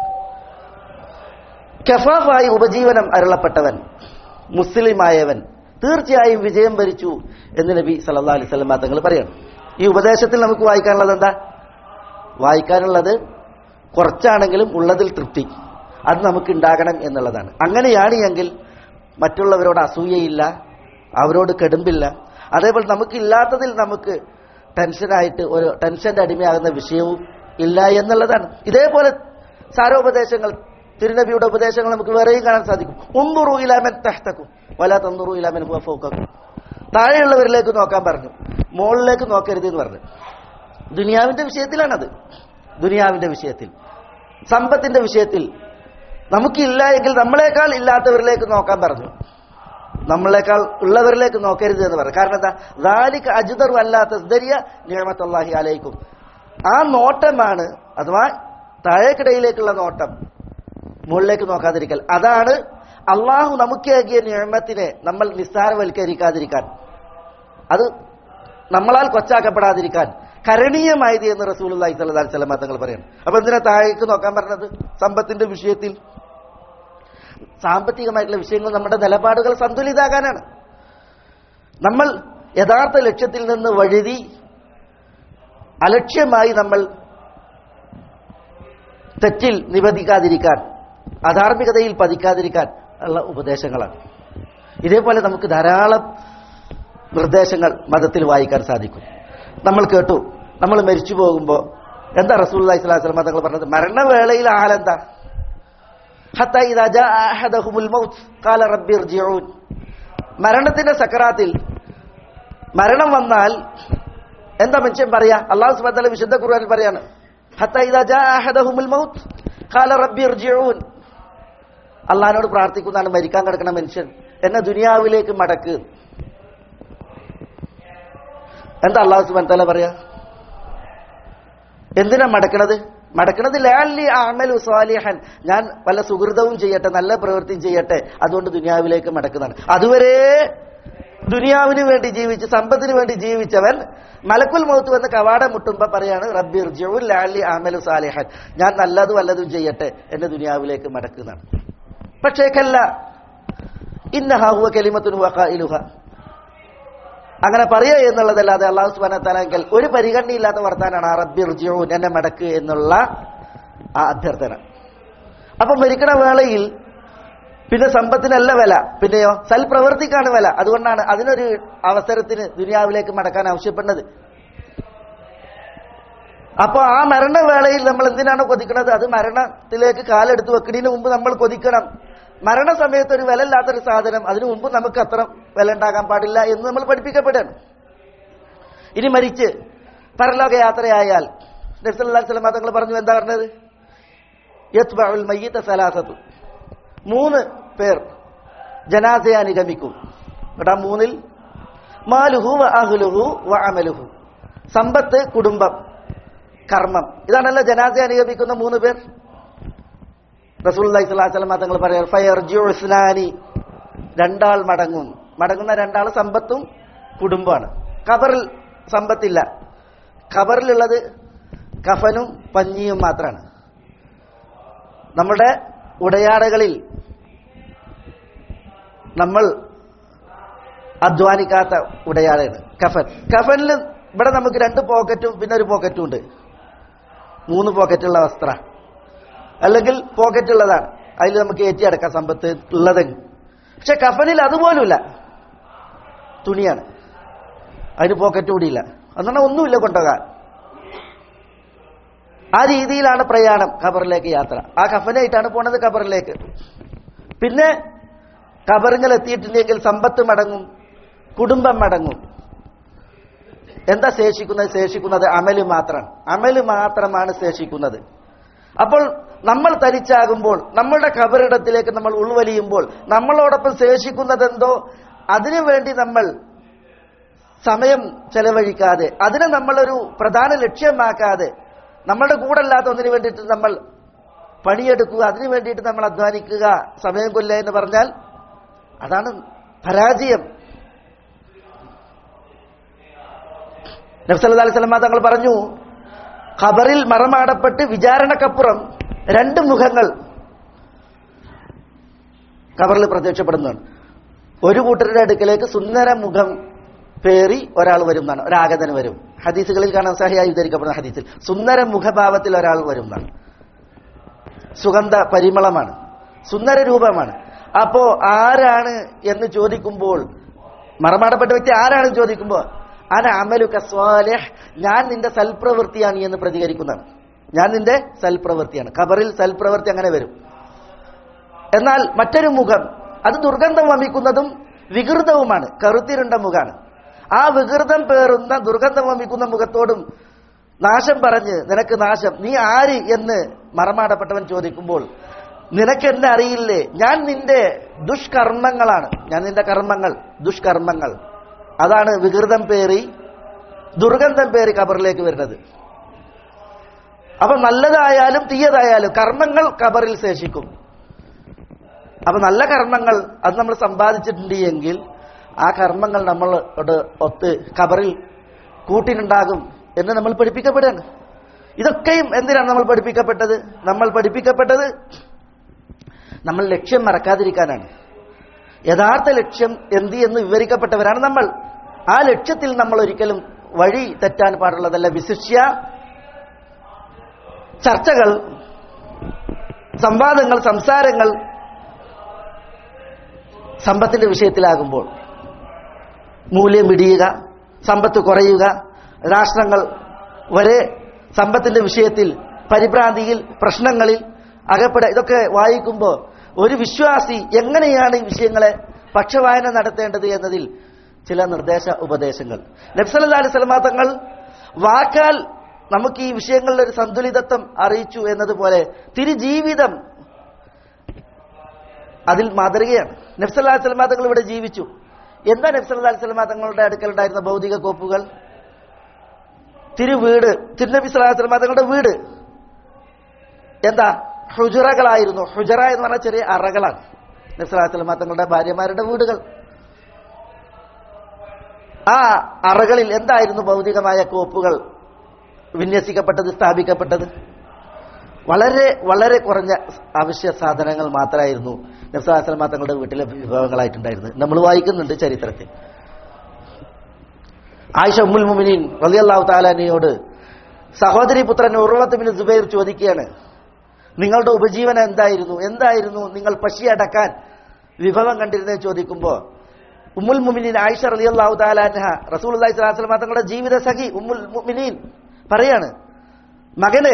കഫാഫായി ഉപജീവനം അരുളപ്പെട്ടവൻ മുസ്ലിമായവൻ തീർച്ചയായും വിജയം വരിച്ചു എന്ന് നബി സല്ലാ അലൈഹി സ്വലമ തങ്ങൾ പറയണം ഈ ഉപദേശത്തിൽ നമുക്ക് വായിക്കാനുള്ളത് എന്താ വായിക്കാനുള്ളത് കുറച്ചാണെങ്കിലും ഉള്ളതിൽ തൃപ്തി അത് നമുക്ക് ഉണ്ടാകണം എന്നുള്ളതാണ് അങ്ങനെയാണ് എങ്കിൽ മറ്റുള്ളവരോട് അസൂയയില്ല അവരോട് കെടുമ്പില്ല അതേപോലെ നമുക്കില്ലാത്തതിൽ നമുക്ക് ടെൻഷനായിട്ട് ഒരു ടെൻഷന്റെ അടിമയാകുന്ന വിഷയവും ഇല്ല എന്നുള്ളതാണ് ഇതേപോലെ സാരോപദേശങ്ങൾ തിരുനബിയുടെ ഉപദേശങ്ങൾ നമുക്ക് വേറെയും കാണാൻ സാധിക്കും ഒന്നുറു ഇലാമൻ തഹ്തക്കും വല തന്നുറു ഇലാമൻ ഫൗക്കും താഴെയുള്ളവരിലേക്ക് നോക്കാൻ പറഞ്ഞു മുകളിലേക്ക് നോക്കരുത് എന്ന് പറഞ്ഞു ദുനിയാവിന്റെ വിഷയത്തിലാണത് ദുനിയാവിന്റെ വിഷയത്തിൽ സമ്പത്തിന്റെ വിഷയത്തിൽ നമുക്കില്ല എങ്കിൽ നമ്മളെക്കാൾ ഇല്ലാത്തവരിലേക്ക് നോക്കാൻ പറഞ്ഞു നമ്മളെക്കാൾ ഉള്ളവരിലേക്ക് നോക്കരുത് എന്ന് പറഞ്ഞു കാരണം എന്താ ദാലിക്ക് അജിതർ അല്ലാത്ത നിയമത്തല്ലാഹി അലൈക്കും ആ നോട്ടമാണ് അഥവാ താഴേക്കിടയിലേക്കുള്ള നോട്ടം മുകളിലേക്ക് നോക്കാതിരിക്കൽ അതാണ് അള്ളാഹു നമുക്കേകിയ നിയമത്തിനെ നമ്മൾ നിസ്സാരവൽക്കരിക്കാതിരിക്കാൻ അത് നമ്മളാൽ കൊച്ചാക്കപ്പെടാതിരിക്കാൻ കരണീയമായത് എന്ന് റസൂൽ അള്ളഹി സ്വല്ലാ സ്വലമ തങ്ങൾ പറയണം അപ്പൊ എന്തിനാ താഴേക്ക് നോക്കാൻ പറഞ്ഞത് സമ്പത്തിന്റെ വിഷയത്തിൽ സാമ്പത്തികമായിട്ടുള്ള വിഷയങ്ങൾ നമ്മുടെ നിലപാടുകൾ സന്തുലിതാകാനാണ് നമ്മൾ യഥാർത്ഥ ലക്ഷ്യത്തിൽ നിന്ന് വഴുതി അലക്ഷ്യമായി നമ്മൾ തെറ്റിൽ നിബന്ധിക്കാതിരിക്കാൻ അധാർമികതയിൽ പതിക്കാതിരിക്കാൻ ഉള്ള ഉപദേശങ്ങളാണ് ഇതേപോലെ നമുക്ക് ധാരാളം നിർദ്ദേശങ്ങൾ മതത്തിൽ വായിക്കാൻ സാധിക്കും നമ്മൾ കേട്ടു നമ്മൾ മരിച്ചു പോകുമ്പോൾ എന്താ റസൂൽ അലൈഹിസ്ലാം തങ്ങൾ പറഞ്ഞത് മരണവേളയിൽ ആലെന്താ മരണത്തിന്റെ സക്കറാത്തിൽ മരണം വന്നാൽ എന്താ മനുഷ്യൻ പറയാ അള്ളാഹു സുബാല വിശുദ്ധ ഖുർആനിൽ പറയാണ് അള്ളഹാനോട് പ്രാർത്ഥിക്കുന്നതാണ് മരിക്കാൻ കിടക്കുന്ന മനുഷ്യൻ എന്നെ ദുനിയാവിലേക്ക് മടക്ക് എന്താ അള്ളാഹു സുബാൻ തല പറയാ എന്തിനാ മടക്കണത് മടക്കണത് ലാലി അമലു സ്വാലിഹൻ ഞാൻ വല്ല സുഹൃതവും ചെയ്യട്ടെ നല്ല പ്രവൃത്തിയും ചെയ്യട്ടെ അതുകൊണ്ട് ദുനിയാവിലേക്ക് മടക്കുന്നതാണ് അതുവരെ ദുനിയാവിന് വേണ്ടി ജീവിച്ച് സമ്പത്തിന് വേണ്ടി ജീവിച്ചവൻ മലക്കുൽ മൗത്ത് വന്ന് കവാടം മുട്ടുമ്പോ പറയാണ് റബ്ബിർ ലാലി അമലു സാലിഹൻ ഞാൻ നല്ലതും വല്ലതും ചെയ്യട്ടെ എന്നെ ദുനിയാവിലേക്ക് മടക്കുന്നതാണ് പക്ഷേ കല്ല ഇന്നഹാഹുവ കലിമത്തുൻ വഖായിലുഹ അങ്ങനെ പറയുക എന്നുള്ളതല്ലാതെ അള്ളാഹു സുബാന തലാങ്കൽ ഒരു പരിഗണനയില്ലാത്ത വർത്താനാണ് ആ റബ്ബിർ ജിഊൻ എന്നെ മടക്ക് എന്നുള്ള ആ അഭ്യർത്ഥന അപ്പൊ മരിക്കണ വേളയിൽ പിന്നെ സമ്പത്തിനല്ല വില പിന്നെയോ സൽപ്രവൃത്തിക്കാണ് വില അതുകൊണ്ടാണ് അതിനൊരു അവസരത്തിന് ദുനിയാവിലേക്ക് മടക്കാൻ ആവശ്യപ്പെടുന്നത് അപ്പൊ ആ മരണവേളയിൽ നമ്മൾ എന്തിനാണ് കൊതിക്കുന്നത് അത് മരണത്തിലേക്ക് കാലെടുത്ത് വെക്കുന്നതിന് മുമ്പ് നമ്മൾ കൊതിക്കണം മരണസമയത്ത് ഒരു വില ഇല്ലാത്തൊരു സാധനം അതിനു മുമ്പ് നമുക്ക് അത്ര വില ഉണ്ടാകാൻ പാടില്ല എന്ന് നമ്മൾ പഠിപ്പിക്കപ്പെടുകയാണ് ഇനി മരിച്ച് പരലോക യാത്രയായാൽ നബ്സല്ലാ സ്വലമ തങ്ങൾ പറഞ്ഞു എന്താ പറഞ്ഞത് യത്ബഉൽ മയ്യിത്ത സലാസത്തു മൂന്ന് പേർ ജനാസയെ അനുഗമിക്കും ഇവിടെ ആ മൂന്നിൽ മാലുഹു വ അഹ്ലുഹു വ അമലുഹു സമ്പത്ത് കുടുംബം കർമ്മം ഇതാണല്ലോ ജനാസയെ അനുഗമിക്കുന്ന മൂന്ന് പേർ റസൂല്ലി സ്വലാസ്ലമ തങ്ങൾ പറയാം ഫയർജു ഇസ്ലാനി രണ്ടാൾ മടങ്ങും മടങ്ങുന്ന രണ്ടാൾ സമ്പത്തും കുടുംബമാണ് ഖബറിൽ സമ്പത്തില്ല ഖബറിലുള്ളത് കഫനും പഞ്ഞിയും മാത്രമാണ് നമ്മുടെ ഉടയാടകളിൽ നമ്മൾ അധ്വാനിക്കാത്ത ഉടയാടയാണ് കഫൻ കഫനിൽ ഇവിടെ നമുക്ക് രണ്ട് പോക്കറ്റും പിന്നെ ഒരു പോക്കറ്റും ഉണ്ട് മൂന്ന് പോക്കറ്റുള്ള വസ്ത്ര അല്ലെങ്കിൽ പോക്കറ്റ് ഉള്ളതാണ് അതിൽ നമുക്ക് ഏറ്റിയടക്കാം സമ്പത്ത് ഉള്ളതെങ്കിൽ പക്ഷെ കഫനിൽ അതുപോലുമില്ല തുണിയാണ് അതിന് പോക്കറ്റ് കൂടിയില്ല അതുകൊണ്ട് ഒന്നുമില്ല കൊണ്ടുപോകാൻ ആ രീതിയിലാണ് പ്രയാണം ഖബറിലേക്ക് യാത്ര ആ കഫനായിട്ടാണ് പോണത് ഖബറിലേക്ക് പിന്നെ ഖബറിങ്ങൾ എത്തിയിട്ടുണ്ടെങ്കിൽ സമ്പത്ത് മടങ്ങും കുടുംബം മടങ്ങും എന്താ ശേഷിക്കുന്നത് ശേഷിക്കുന്നത് അമല് മാത്രമാണ് അമല് മാത്രമാണ് ശേഷിക്കുന്നത് അപ്പോൾ നമ്മൾ തനിച്ചാകുമ്പോൾ നമ്മളുടെ ഖബറിടത്തിലേക്ക് നമ്മൾ ഉൾവലിയുമ്പോൾ നമ്മളോടൊപ്പം ശേഷിക്കുന്നതെന്തോ അതിനു വേണ്ടി നമ്മൾ സമയം ചെലവഴിക്കാതെ അതിനെ നമ്മളൊരു പ്രധാന ലക്ഷ്യമാക്കാതെ നമ്മളുടെ കൂടെ അല്ലാത്ത ഒന്നിനു വേണ്ടിയിട്ട് നമ്മൾ പണിയെടുക്കുക അതിനു വേണ്ടിയിട്ട് നമ്മൾ അധ്വാനിക്കുക സമയം കൊല്ല എന്ന് പറഞ്ഞാൽ അതാണ് പരാജയം നബ്സല്ലാ അലൈഹി സ്വലമ തങ്ങൾ പറഞ്ഞു ഖബറിൽ മറമാടപ്പെട്ട് വിചാരണക്കപ്പുറം രണ്ട് മുഖങ്ങൾ ഖബറിൽ പ്രത്യക്ഷപ്പെടുന്നതാണ് ഒരു കൂട്ടരുടെ അടുക്കലേക്ക് സുന്ദര മുഖം പേറി ഒരാൾ വരും എന്നാണ് ഒരാഗതന് വരും ഹദീസുകളിൽ കാണാൻ സഹിയായി ഉദ്ധരിക്കപ്പെടുന്ന ഹദീസിൽ സുന്ദര മുഖഭാവത്തിൽ ഒരാൾ വരും എന്നാണ് സുഗന്ധ പരിമളമാണ് സുന്ദര രൂപമാണ് അപ്പോ ആരാണ് എന്ന് ചോദിക്കുമ്പോൾ മറമാടപ്പെട്ട വ്യക്തി ആരാണെന്ന് ചോദിക്കുമ്പോൾ അന അമലു കസ്വാലേഹ് ഞാൻ നിന്റെ സൽപ്രവൃത്തിയാണ് എന്ന് പ്രതികരിക്കുന്നതാണ് ഞാൻ നിന്റെ സൽപ്രവൃത്തിയാണ് ഖബറിൽ സൽപ്രവൃത്തി അങ്ങനെ വരും എന്നാൽ മറ്റൊരു മുഖം അത് ദുർഗന്ധം വമിക്കുന്നതും വികൃതവുമാണ് കറുത്തിരുണ്ട മുഖാണ് ആ വികൃതം പേറുന്ന ദുർഗന്ധം വമിക്കുന്ന മുഖത്തോടും നാശം പറഞ്ഞ് നിനക്ക് നാശം നീ ആര് എന്ന് മറമാടപ്പെട്ടവൻ ചോദിക്കുമ്പോൾ നിനക്ക് എന്നെ അറിയില്ലേ ഞാൻ നിന്റെ ദുഷ്കർമ്മങ്ങളാണ് ഞാൻ നിന്റെ കർമ്മങ്ങൾ ദുഷ്കർമ്മങ്ങൾ അതാണ് വികൃതം പേറി ദുർഗന്ധം പേറി കബറിലേക്ക് വരുന്നത് അപ്പൊ നല്ലതായാലും തീയതായാലും കർമ്മങ്ങൾ കബറിൽ ശേഷിക്കും അപ്പൊ നല്ല കർമ്മങ്ങൾ അത് നമ്മൾ സമ്പാദിച്ചിട്ടുണ്ട് എങ്കിൽ ആ കർമ്മങ്ങൾ നമ്മളോട് ഒത്ത് കബറിൽ കൂട്ടിനുണ്ടാകും എന്ന് നമ്മൾ പഠിപ്പിക്കപ്പെടുകയാണ് ഇതൊക്കെയും എന്തിനാണ് നമ്മൾ പഠിപ്പിക്കപ്പെട്ടത് നമ്മൾ പഠിപ്പിക്കപ്പെട്ടത് നമ്മൾ ലക്ഷ്യം മറക്കാതിരിക്കാനാണ് യഥാർത്ഥ ലക്ഷ്യം എന്ത് എന്ന് വിവരിക്കപ്പെട്ടവരാണ് നമ്മൾ ആ ലക്ഷ്യത്തിൽ നമ്മൾ ഒരിക്കലും വഴി തെറ്റാൻ പാടുള്ളതല്ല വിശിഷ്യ ചർച്ചകൾ സംവാദങ്ങൾ സംസാരങ്ങൾ സമ്പത്തിന്റെ വിഷയത്തിലാകുമ്പോൾ മൂല്യം ഇടിയുക സമ്പത്ത് കുറയുക രാഷ്ട്രങ്ങൾ വരെ സമ്പത്തിന്റെ വിഷയത്തിൽ പരിഭ്രാന്തിയിൽ പ്രശ്നങ്ങളിൽ അകപ്പെടുക ഇതൊക്കെ വായിക്കുമ്പോൾ ഒരു വിശ്വാസി എങ്ങനെയാണ് ഈ വിഷയങ്ങളെ പക്ഷവായന നടത്തേണ്ടത് എന്നതിൽ ചില നിർദ്ദേശ ഉപദേശങ്ങൾ നബ്സല്ലാ അലൈഹി സ്വലമാ തങ്ങൾ വാക്കാൽ നമുക്ക് ഈ വിഷയങ്ങളിൽ ഒരു സന്തുലിതത്വം അറിയിച്ചു എന്നതുപോലെ തിരുജീവിതം അതിൽ മാതൃകയാണ് നബ്സല്ലാ സ്വലമാ തങ്ങൾ ഇവിടെ ജീവിച്ചു എന്താ നബ്സല്ലാ സ്വലമാ തങ്ങളുടെ അടുക്കലുണ്ടായിരുന്ന ഭൗതിക കോപ്പുകൾ തിരുവീട് തിരുനബി സ്വലാ സ്വലമാ തങ്ങളുടെ വീട് എന്താ ഹുജറകളായിരുന്നു ഹുജറ എന്ന് പറഞ്ഞാൽ ചെറിയ അറകളാണ് നസ്ലാത്തലമ തങ്ങളുടെ ഭാര്യമാരുടെ വീടുകൾ ആ അറകളിൽ എന്തായിരുന്നു ഭൗതികമായ കോപ്പുകൾ വിന്യസിക്കപ്പെട്ടത് സ്ഥാപിക്കപ്പെട്ടത് വളരെ വളരെ കുറഞ്ഞ അവശ്യ സാധനങ്ങൾ മാത്രമായിരുന്നു നബ്സാസ്ലമ തങ്ങളുടെ വീട്ടിലെ വിഭവങ്ങളായിട്ടുണ്ടായിരുന്നത് നമ്മൾ വായിക്കുന്നുണ്ട് ചരിത്രത്തിൽ ആയിഷ ഉമ്മുൽ മുമിനീൻ റളിയല്ലാഹു താലാനിയോട് സഹോദരി പുത്രൻ ഉറുവത്ത് ബിൻ സുബൈർ ചോദിക്കുകയാണ് നിങ്ങളുടെ ഉപജീവനം എന്തായിരുന്നു എന്തായിരുന്നു നിങ്ങൾ പശി അടക്കാൻ വിഭവം കണ്ടിരുന്നത് ചോദിക്കുമ്പോൾ ഉമ്മുൽ മുമിനീൻ ആയിഷ റളിയല്ലാഹു താലാൻഹ റസൂൽ അള്ളഹി സ്വലാസ്ലമ തങ്ങളുടെ ജീവിത സഖി ഉമ്മുൽ മുമിനീൻ പറയാണ് മകന്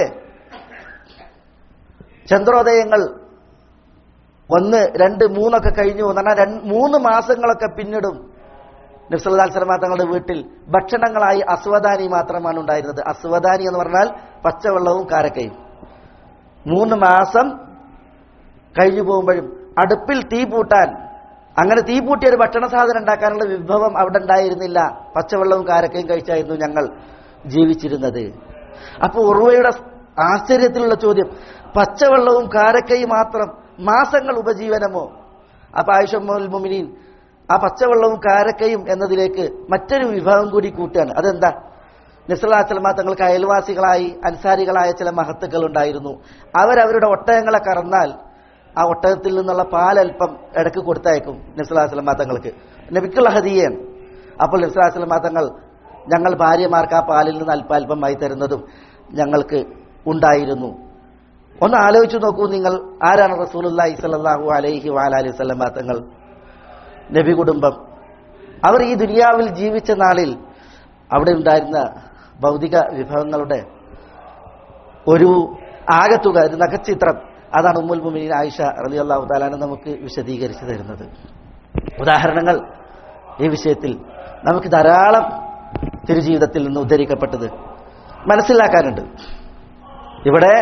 ചന്ദ്രോദയങ്ങൾ ഒന്ന് രണ്ട് മൂന്നൊക്കെ കഴിഞ്ഞു എന്ന് പറഞ്ഞാൽ രണ്ട് മൂന്ന് മാസങ്ങളൊക്കെ പിന്നിടും നബ്സല്ലാ സ്വലമ തങ്ങളുടെ വീട്ടിൽ ഭക്ഷണങ്ങളായി അസ്വദാനി മാത്രമാണ് ഉണ്ടായിരുന്നത് അസ്വദാനി എന്ന് പറഞ്ഞാൽ പച്ചവെള്ളവും കാരക്കയും മൂന്ന് മാസം കഴിഞ്ഞു പോകുമ്പോഴും അടുപ്പിൽ തീ പൂട്ടാൻ അങ്ങനെ തീ പൂട്ടിയ ഒരു ഭക്ഷണ സാധനം ഉണ്ടാക്കാനുള്ള വിഭവം അവിടെ ഉണ്ടായിരുന്നില്ല പച്ചവെള്ളവും കാരക്കയും കഴിച്ചായിരുന്നു ഞങ്ങൾ ജീവിച്ചിരുന്നത് അപ്പൊ ഉറുവയുടെ ആശ്ചര്യത്തിലുള്ള ചോദ്യം പച്ചവെള്ളവും കാരക്കയും മാത്രം മാസങ്ങൾ ഉപജീവനമോ അപ്പൊ ആയിഷ മുമിനീൻ ആ പച്ചവെള്ളവും കാരക്കയും എന്നതിലേക്ക് മറ്റൊരു വിഭാഗം കൂടി കൂട്ടുകയാണ് അതെന്താ നിസ്ലാച്ചലമ തങ്ങൾക്ക് അയൽവാസികളായി അൻസാരികളായ ചില മഹത്തുക്കൾ ഉണ്ടായിരുന്നു അവരവരുടെ ഒട്ടകങ്ങളെ കറന്നാൽ ആ ഒട്ടകത്തിൽ നിന്നുള്ള പാലൽപ്പം ഇടയ്ക്ക് കൊടുത്തയക്കും നിസ്ലാസ്ലമ തങ്ങൾക്ക് നബിക്കുള്ള ഹദിയാണ് അപ്പോൾ നിസ്ലാസ്ലമ തങ്ങൾ ഞങ്ങൾ ഭാര്യമാർക്ക് ആ പാലിൽ നിന്ന് അല്പാൽപമായി തരുന്നതും ഞങ്ങൾക്ക് ഉണ്ടായിരുന്നു ഒന്ന് ആലോചിച്ചു നോക്കൂ നിങ്ങൾ ആരാണ് റസൂലുല്ലാഹി സ്വല്ലല്ലാഹു അലൈഹി വഅലൈഹി വസല്ലമ തങ്ങൾ നബി കുടുംബം അവർ ഈ ദുനിയാവിൽ ജീവിച്ച നാളിൽ അവിടെ ഉണ്ടായിരുന്ന ഭൗതിക വിഭവങ്ങളുടെ ഒരു ആകത്തുക ഒരു നഖചിത്രം അതാണ് ഉമ്മുൽ മുമിനീൻ ആയിഷ റലി അള്ളാഹു താലാണ് നമുക്ക് വിശദീകരിച്ചു തരുന്നത് ഉദാഹരണങ്ങൾ ഈ വിഷയത്തിൽ നമുക്ക് ധാരാളം തിരുജീവിതത്തിൽ നിന്ന് ഉദ്ധരിക്കപ്പെട്ടത് മനസ്സിലാക്കാനുണ്ട് ഇവിടെ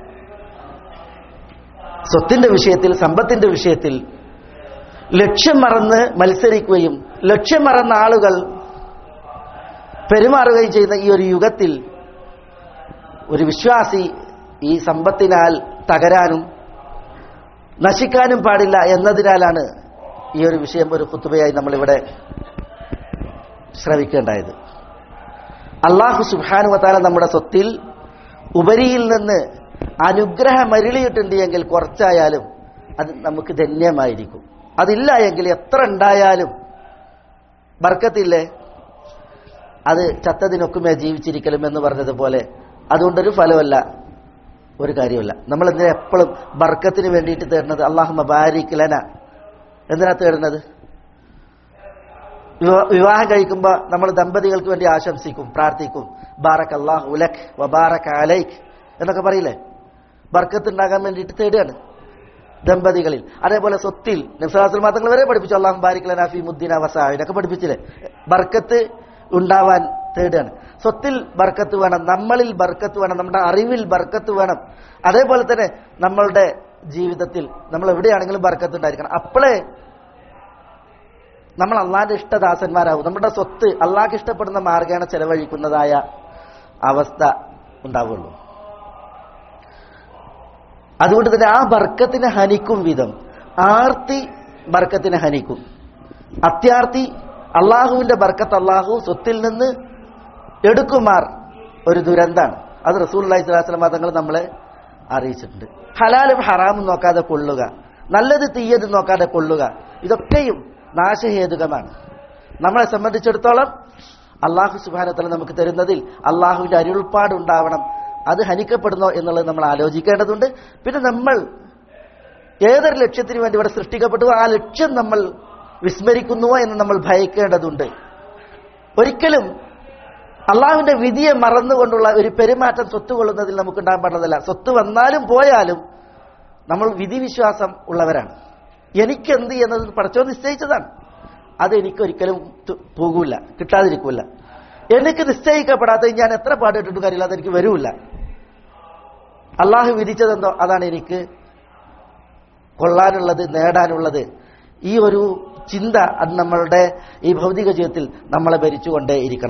സ്വത്തിന്റെ വിഷയത്തിൽ സമ്പത്തിന്റെ വിഷയത്തിൽ ലക്ഷ്യം മറന്ന് മത്സരിക്കുകയും ലക്ഷ്യം മറന്ന ആളുകൾ പെരുമാറുകയും ചെയ്യുന്ന ഈ ഒരു യുഗത്തിൽ ഒരു വിശ്വാസി ഈ സമ്പത്തിനാൽ തകരാനും നശിക്കാനും പാടില്ല എന്നതിനാലാണ് ഈ ഒരു വിഷയം ഒരു കുത്തുബയായി നമ്മളിവിടെ ശ്രവിക്കേണ്ടായത് അള്ളാഹു സുബാനുവത്താല നമ്മുടെ സ്വത്തിൽ ഉപരിയിൽ നിന്ന് അനുഗ്രഹം അരുളിയിട്ടുണ്ട് എങ്കിൽ കുറച്ചായാലും അത് നമുക്ക് ധന്യമായിരിക്കും അതില്ല എങ്കിൽ എത്ര ഉണ്ടായാലും ബർക്കത്തില്ലേ അത് ചത്തതിനൊക്കുമേ ജീവിച്ചിരിക്കലും എന്ന് പറഞ്ഞതുപോലെ അതുകൊണ്ടൊരു ഫലമല്ല ഒരു കാര്യമല്ല നമ്മൾ എന്തിനാ എപ്പോഴും ബർക്കത്തിന് വേണ്ടിയിട്ട് തേടുന്നത് അള്ളാഹു മബാരിക്കലന എന്തിനാ തേടുന്നത് വിവാഹം കഴിക്കുമ്പോൾ നമ്മൾ ദമ്പതികൾക്ക് വേണ്ടി ആശംസിക്കും പ്രാർത്ഥിക്കും ബാറക് അള്ളാഹു ഉലഖ് വബാറക് അലൈഖ് എന്നൊക്കെ പറയില്ലേ ബർക്കത്ത് ഉണ്ടാകാൻ വേണ്ടിയിട്ട് തേടുകയാണ് ദമ്പതികളിൽ അതേപോലെ സ്വത്തിൽ നബ്സലാസ്ൽ മാത്രങ്ങൾ വരെ പഠിപ്പിച്ചു അള്ളാഹു ബാരിക് ലനാഫി മുദ്ദീന വസാഹിനൊക്കെ പഠിപ്പിച്ചില്ലേ ബർക്കത്ത് ഉണ്ടാവാൻ തേടുകയാണ് സ്വത്തിൽ ബർക്കത്ത് വേണം നമ്മളിൽ ബർക്കത്ത് വേണം നമ്മുടെ അറിവിൽ ബർക്കത്ത് വേണം അതേപോലെ തന്നെ നമ്മളുടെ ജീവിതത്തിൽ നമ്മൾ എവിടെയാണെങ്കിലും ബർക്കത്ത് ഉണ്ടായിരിക്കണം അപ്പോഴേ നമ്മൾ അള്ളാന്റെ ഇഷ്ടദാസന്മാരാവും നമ്മുടെ സ്വത്ത് അള്ളാഹ്ക്ക് ഇഷ്ടപ്പെടുന്ന മാർഗേണ ചെലവഴിക്കുന്നതായ അവസ്ഥ ഉണ്ടാവുള്ളൂ അതുകൊണ്ട് തന്നെ ആ ബർക്കത്തിനെ ഹനിക്കും വിധം ആർത്തി ബർക്കത്തിനെ ഹനിക്കും അത്യാർത്തി അള്ളാഹുവിന്റെ ബർക്കത്ത് അള്ളാഹു സ്വത്തിൽ നിന്ന് എടുക്കുമാർ ഒരു ദുരന്താണ് അത് റസൂൽ അള്ളഹി സ്വലാസ്ലം തങ്ങൾ നമ്മളെ അറിയിച്ചിട്ടുണ്ട് ഹലാലും ഹറാമും നോക്കാതെ കൊള്ളുക നല്ലത് തീയത് നോക്കാതെ കൊള്ളുക ഇതൊക്കെയും നാശഹേതുകമാണ് നമ്മളെ സംബന്ധിച്ചിടത്തോളം അള്ളാഹു സുബാനത്തല നമുക്ക് തരുന്നതിൽ അള്ളാഹുവിന്റെ അരുൾപ്പാട് ഉണ്ടാവണം അത് ഹനിക്കപ്പെടുന്നോ എന്നുള്ളത് നമ്മൾ ആലോചിക്കേണ്ടതുണ്ട് പിന്നെ നമ്മൾ ഏതൊരു ലക്ഷ്യത്തിന് വേണ്ടി ഇവിടെ സൃഷ്ടിക്കപ്പെട്ടു ആ ലക്ഷ്യം നമ്മൾ വിസ്മരിക്കുന്നുവോ എന്ന് നമ്മൾ ഭയക്കേണ്ടതുണ്ട് ഒരിക്കലും അള്ളാഹുവിന്റെ വിധിയെ മറന്നുകൊണ്ടുള്ള ഒരു പെരുമാറ്റം സ്വത്ത് കൊള്ളുന്നതിൽ നമുക്ക് ഉണ്ടാകാൻ പാടുന്നതല്ല സ്വത്ത് വന്നാലും പോയാലും നമ്മൾ വിധിവിശ്വാസം ഉള്ളവരാണ് എനിക്കെന്ത് എന്നത് പടച്ചോ നിശ്ചയിച്ചതാണ് അത് എനിക്കൊരിക്കലും പോകൂല കിട്ടാതിരിക്കൂല എനിക്ക് നിശ്ചയിക്കപ്പെടാത്ത ഞാൻ എത്ര പാടിട്ടിട്ടും കാര്യമില്ല അതെനിക്ക് വരൂല അള്ളാഹു വിധിച്ചതെന്തോ അതാണ് എനിക്ക് കൊള്ളാനുള്ളത് നേടാനുള്ളത് ഈ ഒരു ചിന്ത അത് നമ്മളുടെ ഈ ഭൗതിക ജീവിതത്തിൽ നമ്മളെ ഭരിച്ചുകൊണ്ടേ ഇരിക്കണം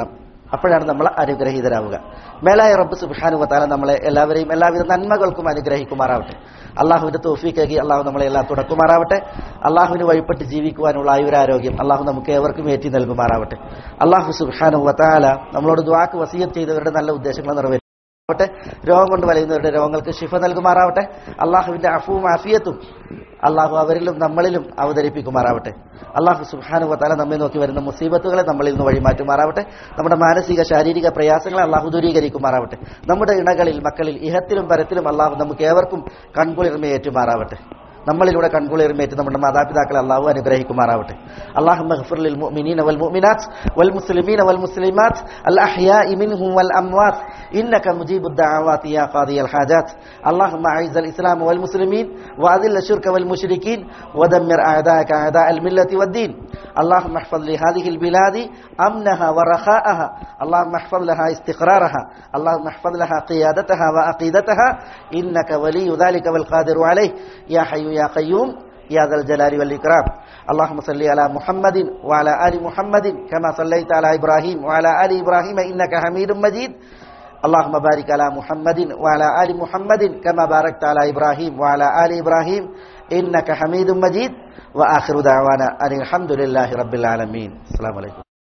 അപ്പോഴാണ് നമ്മൾ അനുഗ്രഹീതരാവുക മേലായ റബ്ബ് സുബാനുവത്താല നമ്മളെ എല്ലാവരെയും എല്ലാവിധ നന്മകൾക്കും അനുഗ്രഹിക്കുമാറാവട്ടെ അള്ളാഹുവിന്റെ തോഫീക്കാക്കി അള്ളാഹു നമ്മളെ എല്ലാം തുടക്കുമാറാവട്ടെ അള്ളാഹുവിന് വഴിപ്പെട്ട് ജീവിക്കുവാനുള്ള ആയുരാരോഗ്യം അള്ളാഹു നമുക്ക് ഏവർക്കും ഏറ്റി നൽകുമാറാവട്ടെ അള്ളാഹു സുബാനുവത്താല നമ്മളോട് ദ്വാക്ക് വസീയത്ത് ചെയ്തവരുടെ നല്ല ഉദ്ദേശങ്ങൾ നിറവേറ്റും ആവട്ടെ രോഗം കൊണ്ട് വലയുന്നവരുടെ രോഗങ്ങൾക്ക് ശിഫ നൽകുമാറാവട്ടെ അള്ളാഹുവിന്റെ അഫുവും ആഫിയത്തും അള്ളാഹു അവരിലും നമ്മളിലും അവതരിപ്പിക്കുമാറാവട്ടെ അള്ളാഹു സുഹാനുവത്താല നമ്മെ നോക്കി വരുന്ന മുസീബത്തുകളെ നമ്മളിൽ നിന്ന് വഴിമാറ്റുമാറാവട്ടെ നമ്മുടെ മാനസിക ശാരീരിക പ്രയാസങ്ങളെ അള്ളാഹു ദൂരീകരിക്കുമാറാവട്ടെ നമ്മുടെ ഇണകളിൽ മക്കളിൽ ഇഹത്തിലും പരത്തിലും അള്ളാഹു നമുക്ക് ഏവർക്കും കൺകുളിർമയേറ്റുമാറാവട്ടെ നമ്മളിലൂടെ കൺകുളിർമേറ്റ് നമ്മുടെ മാതാപിതാക്കളെ അള്ളാഹു അനുഗ്രഹിക്കുമാറാവട്ടെ അള്ളാഹു മഗ്ഫിർ ലിൽ മുഅ്മിനീന വൽ മുഅ്മിനാത്ത് വൽ മുസ്ലിമീന വൽ മുസ്ലിമാത്ത് അൽ അഹ്യാഇ മിൻഹും വൽ അംവാത്ത് إنك مجيب الدعوات يا قاضي الحاجات اللهم أعز الإسلام والمسلمين وأذل الشرك والمشركين ودمر أعداءك أعداء الملة والدين اللهم احفظ لهذه البلاد أمنها ورخاءها اللهم احفظ لها استقرارها اللهم احفظ لها قيادتها وعقيدتها إنك ولي ذلك والقادر عليه يا حي يا قيوم يا ذا الجلال والإكرام اللهم صل على محمد وعلى آل محمد كما صليت على إبراهيم وعلى آل إبراهيم إنك حميد مجيد اللهم بارك على محمد وعلى آل محمد كما باركت على إبراهيم وعلى آل إبراهيم إنك حميد مجيد وآخر دعوانا أن الحمد لله رب العالمين السلام عليكم